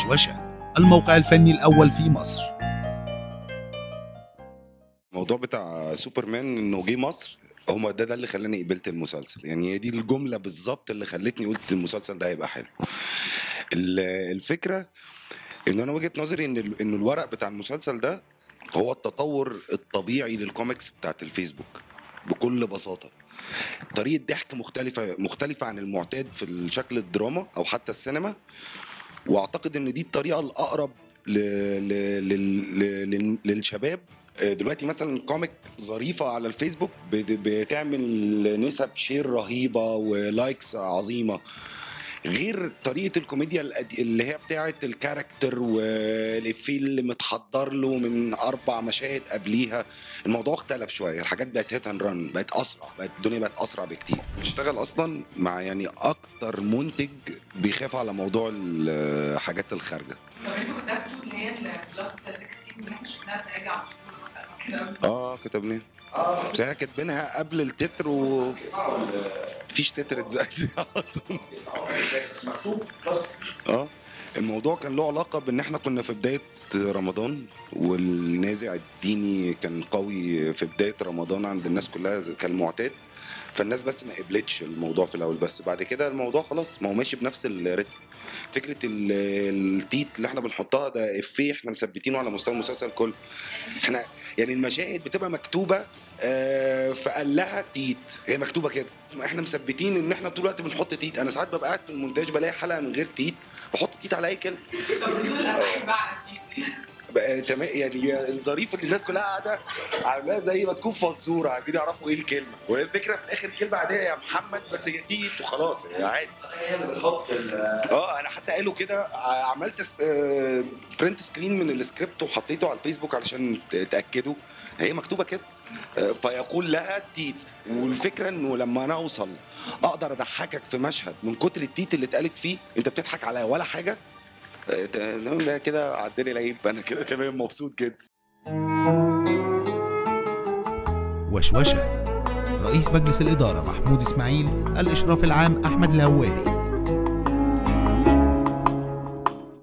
وشوشة الموقع الفني الأول في مصر الموضوع بتاع سوبرمان انه جه مصر هو ده ده اللي خلاني قبلت المسلسل يعني هي دي الجمله بالظبط اللي خلتني قلت المسلسل ده هيبقى حلو ال- الفكره ان انا وجهه نظري ان ال- ان الورق بتاع المسلسل ده هو التطور الطبيعي للكوميكس بتاعت الفيسبوك بكل بساطه طريقه ضحك مختلفه مختلفه عن المعتاد في الشكل الدراما او حتى السينما واعتقد ان دي الطريقه الاقرب ل... ل... لل... لل... للشباب آه، دلوقتي مثلا كوميك ظريفه على الفيسبوك بت- بتعمل نسب شير رهيبه ولايكس عظيمه غير طريقه الكوميديا القد- اللي هي بتاعه الكاركتر والافيه اللي متحضر له من اربع مشاهد قبليها الموضوع اختلف شويه الحاجات بقت هيت اند رن بقت اسرع بقت الدنيا بقت اسرع بكتير بنشتغل اصلا مع يعني اكتر منتج بيخاف على موضوع الحاجات الخارجه طب انتوا كتبتوا اللي هي البلس 16 اللي احنا شفناها ساجع على الصور مثلا كده اه كتبناها بس احنا كاتبينها قبل التتر و مفيش تتر اتزاد اصلا اه الموضوع كان له علاقه بان احنا كنا في بدايه رمضان والنازع الديني كان قوي في بدايه رمضان عند الناس كلها زي- كالمعتاد فالناس بس ما قبلتش الموضوع في الاول بس بعد كده الموضوع خلاص ما هو ماشي بنفس الريتم فكره ال- التيت اللي احنا بنحطها ده افيه احنا مثبتينه على مستوى المسلسل كله احنا يعني المشاهد بتبقى مكتوبه آه، فقال لها تيت هي مكتوبه كده احنا مثبتين ان احنا طول الوقت بنحط تيت انا ساعات ببقى قاعد في المونتاج بلاقي حلقه من غير تيت بحط تيت على اي كلمه طب ردود الافعال بقى على دي بقى تمام يعني الظريف ان الناس كلها قاعده عاملاها زي ما تكون فزوره عايزين يعرفوا ايه الكلمه وهي الفكره في الاخر كلمه عاديه يا محمد بس هي تيت وخلاص هي عادي اه انا حتى قالوا كده ع- عملت برنت سكرين من السكريبت وحطيته على الفيسبوك علشان ت- تاكدوا هي مكتوبه كده آه، فيقول لها تيت والفكره انه لما انا اوصل اقدر اضحكك في مشهد من كتر التيت اللي اتقالت فيه انت بتضحك على ولا حاجه آه، تمام ده كده عدلي العيب انا كده تمام مبسوط جدا وشوشة رئيس مجلس الإدارة محمود إسماعيل الإشراف العام أحمد الهواري